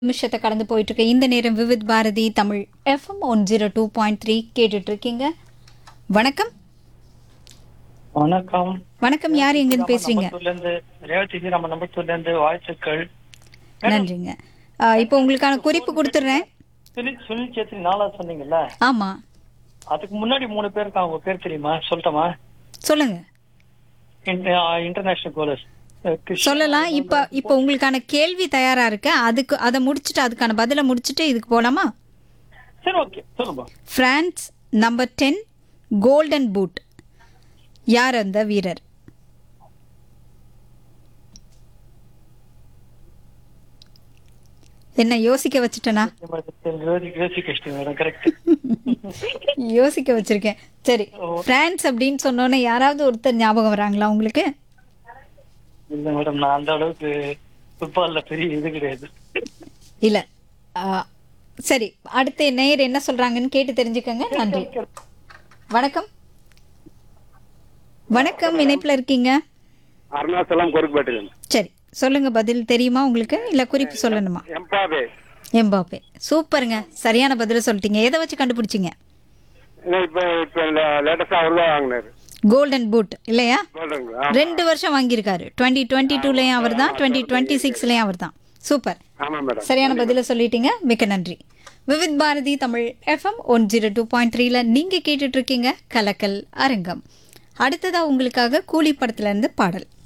நிமிஷத்தை கடந்து போயிட்டு இருக்கு இந்த நேரம் Vividh Bharati Tamil FM one zero two point three கேட்டுட்டு இருக்கீங்க வணக்கம் வணக்கம் வணக்கம் யார் எங்கேருந்து பேசுறீங்க நம்பத்தூர்ல இருந்து ரேவதி ஜி நம்ம நம்பத்தூர்ல இருந்து வாழ்த்துக்கள் நன்றிங்க ஆ, இப்போ உங்களுக்கான குறிப்பு கொடுத்துட்றேன் சுனில் சுனில் சேத்ரி நாளா சொன்னீங்கல்ல ஆமா அதுக்கு முன்னாடி மூணு பேருக்கு அவங்க பேர் தெரியுமா சொல்லட்டுமா சொல்லுங்க இன்டர்நேஷனல் கோலர்ஸ் சொல்லலாம் இப்போ இப்போ உங்களுக்கான கேள்வி தயாரா இருக்கு அதுக்கு அதை முடிச்சுட்டு அதுக்கான பதிலை முடிச்சுட்டு இதுக்கு போலாமா சரி ஓகே சொல்லுங்க France number ten golden boot யார் அந்த வீரர் என்ன யோசிக்க வச்சுட்டேனா யோசிக்க மேடம் கரெக்ட் யோசிக்க வச்சிருக்கேன் சரி பிரான்ஸ் அப்படின்னு சொன்னோன்னே யாராவது ஒருத்தர் ஞாபகம் வராங்களா உங்களுக்கு இல்ல மேடம் நான் அந்த அளவுக்கு ஃபுட்பால்ல பெரிய இது கிடையாது இல்ல ஆ, சரி அடுத்த நேயர் என்ன சொல்றாங்கன்னு கேட்டு தெரிஞ்சுக்கங்க நன்றி வணக்கம் வணக்கம் இணைப்புல இருக்கீங்க அருணாச்சலம் குறுக்குப்பேட்டில் சரி சொல்லுங்க பதில் தெரியுமா உங்களுக்கு இல்ல குறிப்பு சொல்லணுமா எம்பாபே எம்பாப்பே சூப்பருங்க சரியான பதில சொல்லிட்டீங்க எதை வச்சு கண்டுபிடிச்சீங்க இப்போ இப்போ லேட்டஸ்டா அவர் தான் வாங்கினாரு கோல்டன் பூட் இல்லையா சொல்றேங்க ரெண்டு வருஷம் வாங்கியிருக்காரு டுவெண்ட்டி டுவெண்ட்டி டூலையும் அவர் தான் டுவெண்ட்டி டுவெண்ட்டி சிக்ஸ்லையும் அவர் தான் சூப்பர் ஆமா மேடம் சரியான பதில சொல்லிட்டீங்க மிக்க நன்றி Vividh Bharati Tamil FM one zero two point த்ரீல நீங்க கேட்டுட்டு இருக்கீங்க கலக்கல் அரங்கம் அடுத்ததா உங்களுக்காக கூலி படத்துல இருந்து பாடல்